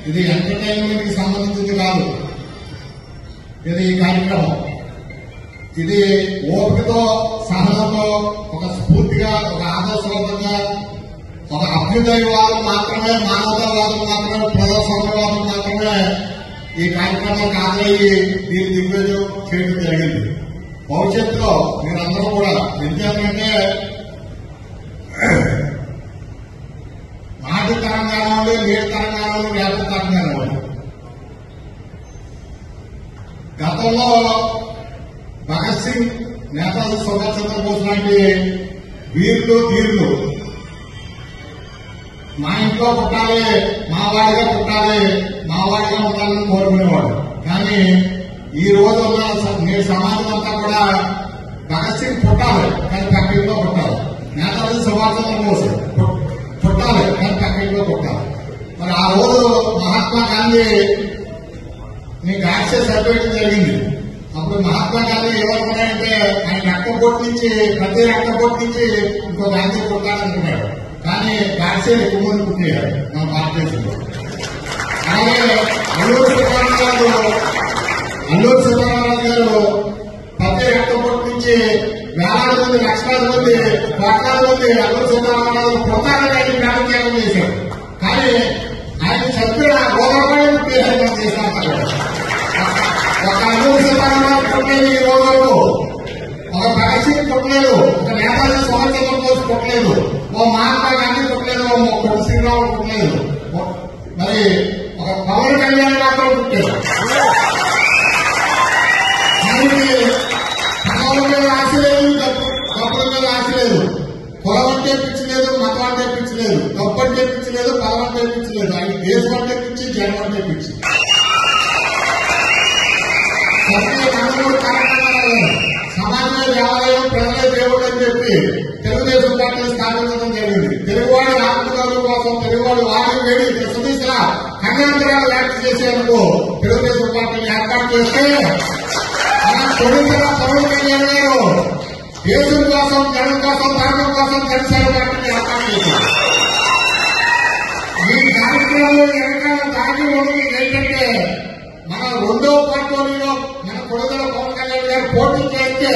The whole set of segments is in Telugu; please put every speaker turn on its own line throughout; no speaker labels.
ఇది ఎంటర్టైన్మెంట్ కి సంబంధించింది కాదు ఇది ఈ కార్యక్రమం ఇది ఓపికతో సహనంతో ఒక స్ఫూర్తిగా ఒక ఆదర్శవంతంగా ఒక అభ్యుదయవాదం మాత్రమే మానవతావాదం మాత్రమే ప్రజాస్వామ్యవాదం మాత్రమే ఈ కార్యక్రమానికి హాజరయ్యి దీన్ని దిగ్విజయం చేయడం జరిగింది భవిష్యత్తులో మీరందరూ కూడా ఎందుకంటే నాటి తెలంగాణ వాళ్ళు నేటి తెలంగాణ వాళ్ళు రేపటి తెలంగాణ వాళ్ళు గతంలో భగత్ సింగ్ నేతాజీ సుభాష్ చంద్రబోస్ లాంటి వీరులు ధీరులు మా ఇంట్లో పుట్టాలి మా వాడిగా పుట్టాలి మా వాడిగా ఉండాలని కోరుకునేవాడు కానీ ఈ రోజు ఉన్న స- నేటి సమాజం అంతా కూడా భగత్ సింగ్ పుట్టాలి కానీ పక్కింట్లో పుట్టాలి నేతాజీ సుభాష్ చంద్రబోస్ పు- పుట్టాలి కానీ పక్కింట్లో పుట్టాలి మరి ఆ రోజు మహాత్మా గాంధీ నీకు యాక్సెస్ సర్టిఫికేట్ జరిగింది అప్పుడు మహాత్మా గాంధీ ఏమనుకున్నాడంటే ఆయన రక్తం పొట్టు నుంచి ప్రతి రక్తం పొట్టు నుంచి ఇంకో గాంధీ పుట్టాలనుకున్నాడు కానీ గాడ్సే ఎక్కువ మంది పుట్టారు మన భారతదేశంలో అలాగే అల్లూరు సీతారామరాజు అల్లూరు సీతారామరాజు గారు ప్రతి రక్తం పొట్టు నుంచి వేలాది మంది లక్షలాది మంది కోట్లాది మంది అల్లూరు సీతారామరాజు పుట్టాలని ఆయన ప్రాణత్యాగం చేశారు కానీ ఆయన చంపిన గోదావరి పుట్టారు మన దేశాంతలో ఒక అల్లూరు సీతారామరాజు పుట్టలేదు ఈ రోజుల్లో ఒక భగత్ సింగ్ పుట్టలేదు ఒక నేతాజీ సుభాష్ చంద్రబోస్ పుట్టలేదు ఓ మహాత్మా గాంధీ పుట్టలేదు ఓ పొట్టి శ్రీరాములు పుట్టలేదు ఓ- మరి ఒక పవన్ కళ్యాణ్ మాత్రం పుట్టారు ఆయనకి పదవుల మీద ఆశ లేదు డబ్బు డబ్బుల మీద ఆశ లేదు కులం అంటే పిచ్చి లేదు మతం అంటే పిచ్చి లేదు డబ్బు అంటే పిచ్చి లేదు పదం అంటే పిచ్చి లేదు ఆయన దేశం అంటే పిచ్చి జనం అంటే పిచ్చి సత్య నందమూరి కార్యక్రమాలు సమాజమే దేవాలయం ప్రజలే దేవుడు అని చెప్పి తెలుగుదేశం పార్టీని స్థాపించడం జరిగింది తెలుగువాడి ఆత్మగౌరవం కోసం తెలుగువాడి వారి వేడి సుదీశలా కన్యాంతరాలు వ్యాప్తి చేసేందుకు తెలుగుదేశం పార్టీని ఏర్పాటు చేస్తే మన తొలితల పవన్ కళ్యాణ్ గారు దేశం కోసం జనం కోసం ధర్మం కోసం జనసేన పార్టీని ఏర్పాటు చేశారు ఈ కార్యక్రమంలో వెనకాల దాగి ఉన్నది ఏంటంటే మన రెండో పోర్ట్ఫోలియోలో మన కొడుదల పవన్ కళ్యాణ్ గారు పోటీ చేస్తే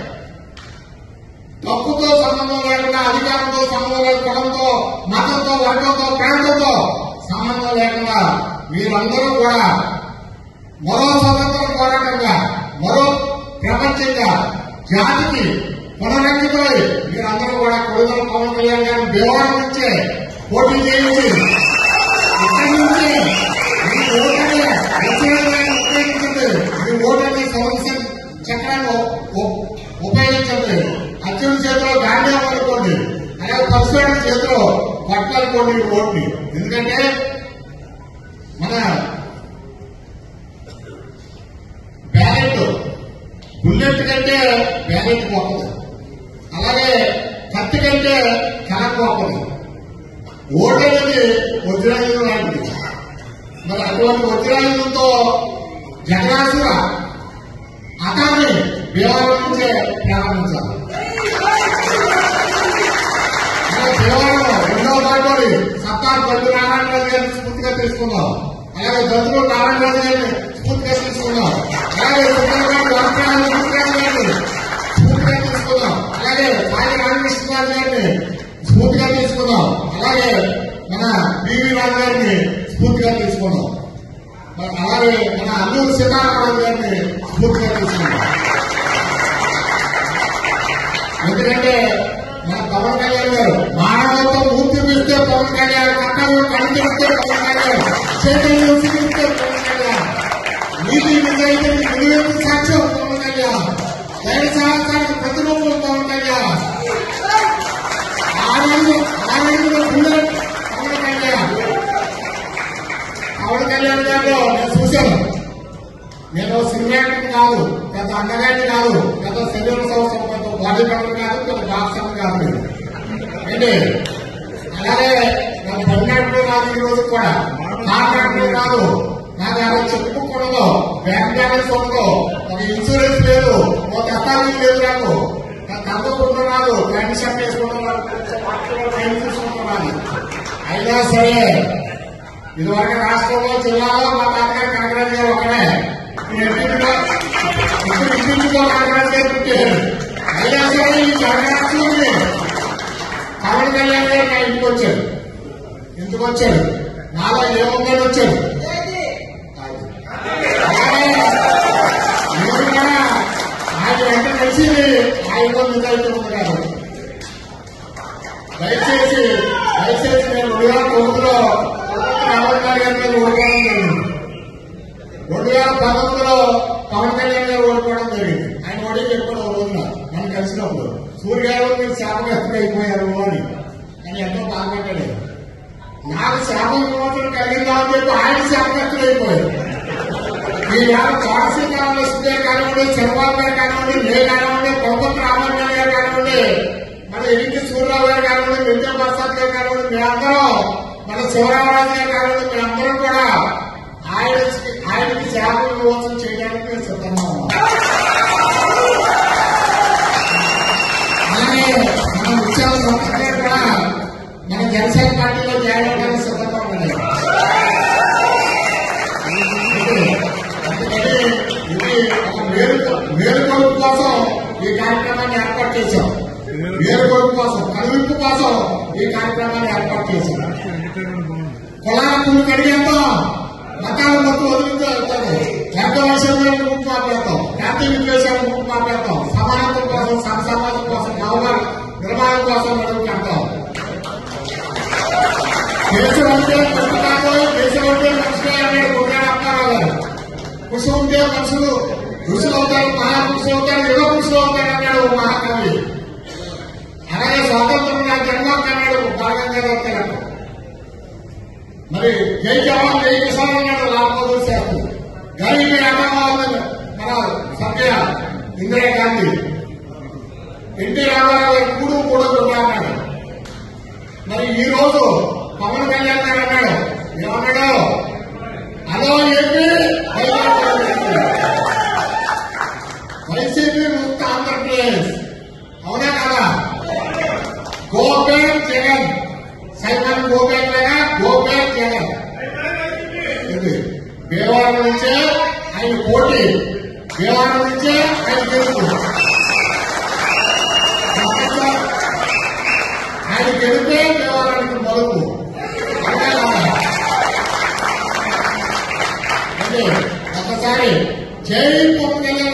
డబ్బుతో సంబంధం లేకుండా అధికారంతో సంబంధం లేకుండా కులంతో మతంతో వర్గంతో ప్రాంతంతో సంబంధం లేకుండా మీరందరూ కూడా మరో స్వతంత్ర పోరాటంగా మరో ప్రపంచంగా జాతికి పునరంకితమై మీరందరూ కూడా కొడుదల పవన్ కళ్యాణ్ గారిని దేవాలయం నుంచే పోటీ చేయించి ఇక్కడి నుంచి ఈ ఓటర్ని వ్యతిరేకంగా ఉపయోగించండి ఈ ఓటర్ని సంవత్సరం చక్రాన్ని ఉ- ఉపయోగించండి అర్జున్ చేతిలో గాంధీ అనుకోండి అలాగే పరశురామి చేతిలో పట్టాలనుకోండి ఈ ఓట్ని ఎందుకంటే మన బ్యాలెట్ బుల్లెట్ కంటే బ్యాలెట్ గొప్పది అలాగే కత్తి కంటే కలం గొప్పది ఓటు అనేది వజ్రాయుధం లాంటిది మరి అటువంటి వజ్రాయుధంతో జగనాసుర అతాన్ని దేవాలయం నుంచే ప్రారంభించాలి అలా దేవాలయం రెండవ పాటోడి సత్తార్ పల్లి నారాయణరాజు గారిని స్ఫూర్తిగా తీసుకుందాం అలాగే దత్తులు నారాయణరాజు గారిని స్ఫూర్తిగా తీసుకుందాం అలాగే సుబ్రహ్మణ్యం వాసురాజు సుబ్రహ్మణ్యం గారిని స్ఫూర్తిగా తీసుకుందాం అలాగే సాయి రామకృష్ణ గారి గారిని స్ఫూర్తిగా తీసుకుందాం అలాగే మన బివి రాజు గారిని స్ఫూర్తిగా తీసుకుందాం మరి అలాగే మన అల్లూరు సీతారామరాజు గారిని స్ఫూర్తిగా తీసుకుందాం ఎందుకంటే మన పవన్ కళ్యాణ్ గారు మానవత్వం ఊపిరిస్తే పవన్ కళ్యాణ్ కట్టలు కనిపిస్తే పవన్ కళ్యాణ్ చైతన్యం చూపిస్తే పవన్ కళ్యాణ్ నీతి నిజాయితీకి నిలువెత్తు సాక్ష్యం పవన్ కళ్యాణ్ ధైర్య సాహసానికి ప్రతిరూపం పవన్ కళ్యాణ్ ఆనందం ఆనందంలో బుల్లెట్ పవన్ కళ్యాణ్ పవన్ కళ్యాణ్ గారిలో నేను చూశాను నేను సినిమా యాక్టర్ కాదు పెద్ద అందగాన్ని కాదు పెద్ద శరీర సంవత్సరం పెద్ద బాడీ బిల్డర్ కాదు పెద్ద బాక్సర్ కాదు నేను. ఏంటి అలాగే నాకు పడినట్టు కాదు ఈ రోజు కూడా కాంట్రాక్టర్ కాదు నాకు అలా చెప్పుకోకూడదు బ్యాంక్ బ్యాలెన్స్ ఉండదు ఒక ఇన్సూరెన్స్ లేదు ఒక దత్తాలు లేదు నాకు నాకు తగ్గకుండా రాదు ప్యాంట్ షర్ట్ వేసుకుంటున్నాను తీసుకుంటున్నాను అయినా సరే ఇదివరకు రాష్ట్రంలో జిల్లాలో మా తాతగారు కనకరాజు గారు ఒకడే ఇంటింటిలో ఇప్పుడు ఇంటింటిలో కనకరాజు గారు పుట్టారు అయినా సరే ఈ కనకరాజుని పవన్ కళ్యాణ్ గారు నా ఇంటికి వచ్చారు ఎందుకు వచ్చాడు నాలో ఏముందని వచ్చాడు అలాగే నేను కూడా ఆయన వెంట కలిసి ఆయన నిజాయితీ ఉంది కాబట్టి దయచేసి దయచేసి నేను రెండు వేల తొమ్మిదిలో రాహుల్ గారి గారి మీద ఓడిపోవడం జరిగింది రెండు వేల పంతొమ్మిదిలో పవన్ కళ్యాణ్ గారు ఓడిపోవడం జరిగింది ఆయన ఓడి చెప్పాడు ఓ రోజున నన్ను కలిసినప్పుడు సూర్య గారు మీరు శాపగ్రస్తులు అయిపోయారు అని అని ఎంతో బాధపడ్డాడు నాకు శాప విమోచన కలిగిందా అని చెప్పి ఆయన శాపగ్రస్తులు అయిపోయారు ఈ వేళ కోనసీమ కానివ్వండి కానివ్వండి చంద్రబాబు గారు కానివ్వండి నే కానివ్వండి కొమ్మతి రామారాయణ గారు కానివ్వండి మన ఎన్నిక సూర్యరావు గారు కానివ్వండి విద్యా ప్రసాద్ గారు కానివ్వండి మేమందరం మన శివరామరాజు గారు కానివ్వండి మేమందరం కూడా ఆయన ఆయనకి శాప విమోచన చేయడానికి మేము సిద్ధంగా ఉన్నాం అలాగే మన ముత్యాల సంస్థ గారు కూడా మన జనసేన పార్టీలో జాయిన్ అవ్వడానికి సిద్ధంగా ఉన్నాయి అందుకని ఇది ఒక మేలు మేలుకొలుపు కోసం ఈ కార్యక్రమాన్ని ఏర్పాటు చేశాం మేలుకొలుపు కోసం కనువిప్పు కోసం ఈ కార్యక్రమాన్ని ఏర్పాటు చేశాం కులాల పుల్లు కడిగేద్దాం మతాల మొత్తం వదిలించారు పెద్ద విషయంలో ముక్కు మాట్లాడతాం జాతీయ విద్వేషాలు ముక్కు మాట్లాడతాం సమానత్వం కోసం సమసమాజం కోసం గౌరవ నిర్మాణం కోసం నడుపుకుంటాం దేశం అంటే మనిషి కాదు దేశం అంటే మనిషి అన్నాడు గురుగారు అప్పారావు గారు కృషి ఉంటే మనుషులు ఋషులు అవుతారు మహాపురుషులు అవుతారు యుగ పురుషులు అవుతారు అన్నాడు ఓ మహాకవి అలాగే స్వాతంత్రం నా జన్మ అన్నాడు బాలంగా అవుతారు మరి జై జవాన్ జై కిసాన్ అన్నాడు లాభోదర్ శాస్త్రి గరీబీ అన్నమావులు మన సత్య ఇందిరాగాంధీ ఎన్టీ రామారావు గారు కూడు కూడా అన్నాడు మరి ఈ రోజు పవన్ కళ్యాణ్ గారు అన్నాడు ఏమన్నాడు అదో చెప్పి వైసీపీ ముక్త ఆంధ్రప్రదేశ్ అవునా కదా గోపేట్ జగన్ సైమన్ గోపేట్ లాగా గోపేట్ జగన్ ఇది భీమవరం నుంచే ఆయన పోటీ భీమవరం నుంచే ఆయన గెలుపు ఆయన గెలిపే భీమవరానికి మొదలు అవునా కదా అంటే ఒకసారి జై పవన్ కళ్యాణ్